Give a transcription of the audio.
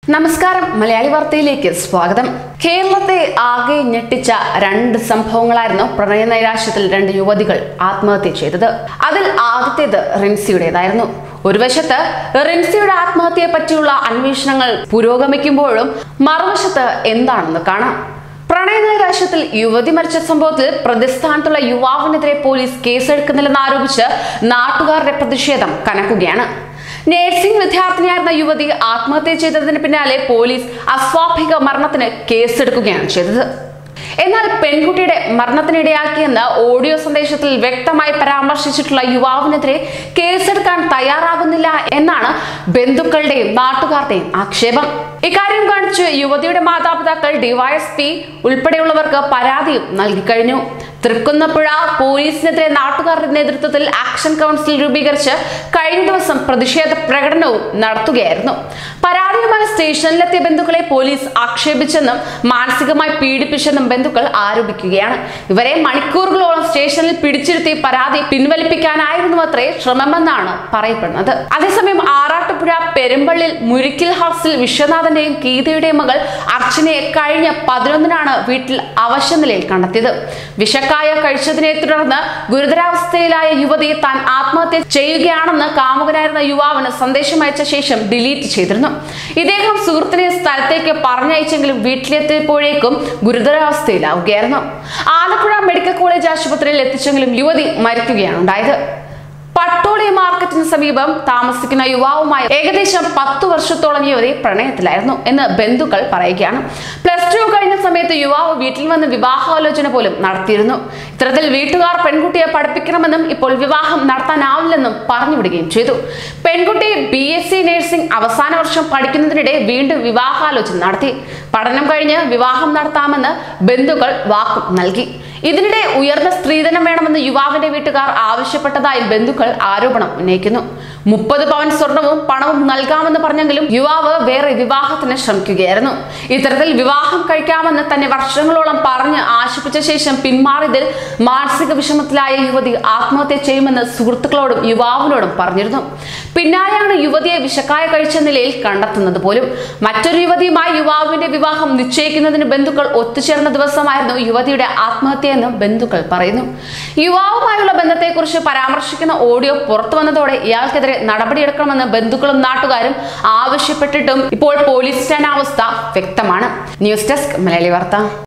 നമസ്കാരം മലയാളി വാർത്തയിലേക്ക് സ്വാഗതം കേരളത്തെ ആകെ ഞെട്ടിച്ച രണ്ട് സംഭവങ്ങളായിരുന്നു പ്രണയ നൈരാശ്യത്തിൽ രണ്ട് യുവതികൾ ആത്മഹത്യ ചെയ്തത് അതിൽ ആദ്യത്തേത് റിൻസിയുടേതായിരുന്നു ഒരു വശത്ത് റിൻസിയുടെ ആത്മഹത്യയെ പറ്റിയുള്ള അന്വേഷണങ്ങൾ പുരോഗമിക്കുമ്പോഴും മറുവശത്ത് എന്താണെന്ന് കാണാം പ്രണയനൈരാശ്യത്തിൽ യുവതി മരിച്ച സംഭവത്തിൽ പ്രതിസ്ഥാനത്തുള്ള യുവാവിനെതിരെ പോലീസ് കേസെടുക്കുന്നില്ലെന്ന് ആരോപിച്ച് നാട്ടുകാരുടെ പ്രതിഷേധം കനക്കുകയാണ് നഴ്സിംഗ് വിദ്യാർത്ഥിനിയായിരുന്ന യുവതി ആത്മഹത്യ ചെയ്തതിന് പിന്നാലെ പോലീസ് അസ്വാഭാവിക മരണത്തിന് കേസെടുക്കുകയാണ് ചെയ്തത് എന്നാൽ പെൺകുട്ടിയുടെ മരണത്തിനിടയാക്കിയെന്ന് ഓഡിയോ സന്ദേശത്തിൽ വ്യക്തമായി പരാമർശിച്ചിട്ടുള്ള യുവാവിനെതിരെ കേസെടുക്കാൻ തയ്യാറാകുന്നില്ല എന്നാണ് ബന്ധുക്കളുടെയും നാട്ടുകാരുടെയും ആക്ഷേപം ഇക്കാര്യം കാണിച്ച് യുവതിയുടെ മാതാപിതാക്കൾ ഡിവൈഎസ്പി ഉൾപ്പെടെയുള്ളവർക്ക് പരാതിയും നൽകിക്കഴിഞ്ഞു തൃക്കുന്നപ്പുഴ പോലീസിനെതിരെ നാട്ടുകാരുടെ നേതൃത്വത്തിൽ ആക്ഷൻ കൗൺസിൽ രൂപീകരിച്ച് കഴിഞ്ഞ ദിവസം പ്രതിഷേധ പ്രകടനവും നടത്തുകയായിരുന്നു പരാതിയുമായി സ്റ്റേഷനിലെത്തിയ ബന്ധുക്കളെ പോലീസ് ആക്ഷേപിച്ചെന്നും മാനസികമായി പീഡിപ്പിച്ചെന്നും ബന്ധുക്കൾ ആരോപിക്കുകയാണ് ഇവരെ മണിക്കൂറുകളോളം സ്റ്റേഷനിൽ പിടിച്ചിരുത്തി പരാതി പിൻവലിപ്പിക്കാനായിരുന്നു അത്രേ ശ്രമമെന്നാണ് പറയപ്പെടുന്നത് അതേസമയം ആറാട്ടുപുഴ പെരുമ്പള്ളിൽ മുരിക്കിൽ ഹൗസിൽ വിശ്വനാഥന്റെയും ഗീതയുടെയും മകൾ അർച്ചനയെ കഴിഞ്ഞ പതിനൊന്നിനാണ് വീട്ടിൽ അവശനിലയിൽ കണ്ടെത്തിയത് വിഷക്കായ കഴിച്ചതിനെ തുടർന്ന് ഗുരുതരാവസ്ഥയിലായ യുവതി താൻ ആത്മഹത്യ ചെയ്യുകയാണെന്ന് കാമുകനായിരുന്ന യുവാവിന് സന്ദേശം അയച്ച ശേഷം ഡിലീറ്റ് ചെയ്തിരുന്നു ഇദ്ദേഹം സുഹൃത്തിനെ സ്ഥലത്തേക്ക് പറഞ്ഞയച്ചെങ്കിലും വീട്ടിലെത്തിയപ്പോഴേക്കും ഗുരുതരാവസ്ഥയിലാവുകയായിരുന്നു ആലപ്പുഴ മെഡിക്കൽ കോളേജ് ആശുപത്രിയിൽ എത്തിച്ചെങ്കിലും യുവതി മരിക്കുകയാണ് ഉണ്ടായത് പട്ടോളി മാർക്കറ്റിന് സമീപം താമസിക്കുന്ന യുവാവുമായി ഏകദേശം പത്തു വർഷത്തോളം യുവതി പ്രണയത്തിലായിരുന്നു എന്ന് ബന്ധുക്കൾ പറയുകയാണ് പ്ലസ് ടു കഴിഞ്ഞ സമയത്ത് യുവാവ് വീട്ടിൽ വന്ന് വിവാഹാലോചന പോലും നടത്തിയിരുന്നു ഇത്തരത്തിൽ വീട്ടുകാർ പെൺകുട്ടിയെ പഠിപ്പിക്കണമെന്നും ഇപ്പോൾ വിവാഹം നടത്താനാവില്ലെന്നും പറഞ്ഞുവിടുകയും ചെയ്തു പെൺകുട്ടി ബി എസ് സി നഴ്സിംഗ് അവസാന വർഷം പഠിക്കുന്നതിനിടെ വീണ്ടും വിവാഹാലോചന നടത്തി പഠനം കഴിഞ്ഞ് വിവാഹം നടത്താമെന്ന് ബന്ധുക്കൾ വാക്കും നൽകി ഇതിനിടെ ഉയർന്ന സ്ത്രീധനം വേണമെന്ന് യുവാവിന്റെ വീട്ടുകാർ ആവശ്യപ്പെട്ടതായി ബന്ധുക്കൾ ആരോപണം ഉന്നയിക്കുന്നു മുപ്പത് പവൻ സ്വർണവും പണവും നൽകാമെന്ന് പറഞ്ഞെങ്കിലും യുവാവ് വേറെ വിവാഹത്തിന് ശ്രമിക്കുകയായിരുന്നു ഇത്തരത്തിൽ വിവാഹം കഴിക്കാമെന്ന് തന്നെ വർഷങ്ങളോളം പറഞ്ഞ് ആശിപ്പിച്ച ശേഷം പിന്മാറിയതിൽ മാനസിക വിഷമത്തിലായ യുവതി ആത്മഹത്യ ചെയ്യുമെന്ന് സുഹൃത്തുക്കളോടും യുവാവിനോടും പറഞ്ഞിരുന്നു പിന്നാലെയാണ് യുവതിയെ വിഷക്കായ കഴിച്ച നിലയിൽ കണ്ടെത്തുന്നത് പോലും മറ്റൊരു യുവതിയുമായി യുവാവിന്റെ വിവാഹം നിശ്ചയിക്കുന്നതിന് ബന്ധുക്കൾ ഒത്തുചേർന്ന ദിവസമായിരുന്നു യുവതിയുടെ ആത്മഹത്യയെന്നും ബന്ധുക്കൾ പറയുന്നു യുവാവുമായുള്ള ബന്ധത്തെക്കുറിച്ച് പരാമർശിക്കുന്ന ഓഡിയോ പുറത്തു വന്നതോടെ ഇയാൾക്കെതിരെ നടപടിയെടുക്കണമെന്ന് ബന്ധുക്കളും നാട്ടുകാരും ആവശ്യപ്പെട്ടിട്ടും ഇപ്പോൾ പോലീസ് സ്റ്റാൻഡ് അവസ്ഥ വ്യക്തമാണ് ന്യൂസ് ഡെസ്ക് മലയാളി വാർത്ത